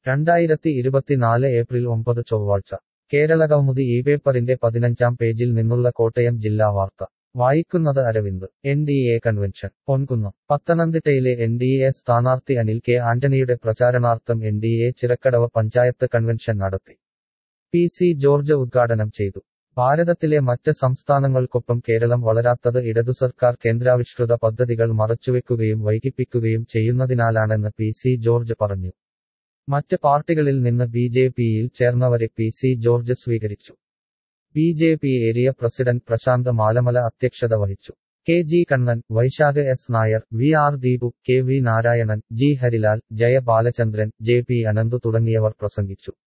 രണ്ടായിരത്തി ഇരുപത്തിനാല് ഏപ്രിൽ ഒമ്പത് ചൊവ്വാഴ്ച കേരളകൗമുദി ഈ പേപ്പറിന്റെ പതിനഞ്ചാം പേജിൽ നിന്നുള്ള കോട്ടയം ജില്ലാ വാർത്ത വായിക്കുന്നത് Aravind N D A convention Ponkunnam പത്തനംതിട്ടയിലെ എൻ ഡി എ സ്ഥാനാർത്ഥി അനിൽ കെ ആന്റണിയുടെ പ്രചാരണാർത്ഥം N D A Chirakkadavu panchayat convention നടത്തി പി സി ജോർജ് ഉദ്ഘാടനം ചെയ്തു ഭാരതത്തിലെ മറ്റ് സംസ്ഥാനങ്ങൾക്കൊപ്പം കേരളം വളരാത്തത് ഇടതു സർക്കാർ കേന്ദ്രാവിഷ്കൃത പദ്ധതികൾ മറച്ചുവെക്കുകയും വൈകിപ്പിക്കുകയും ചെയ്യുന്നതിനാലാണെന്ന് പി സി ജോർജ് പറഞ്ഞു മറ്റ് പാർട്ടികളിൽ നിന്ന് ബി ജെ പിയിൽ ചേർന്നവരെ പി സി ജോർജ് സ്വീകരിച്ചു B J P area president Prashanth Malamala അധ്യക്ഷത വഹിച്ചു K G Kannan Vaishakh S Nair V R Deepu K V Narayanan G Harilal Jaya Balachandran J P Ananthu തുടങ്ങിയവർ പ്രസംഗിച്ചു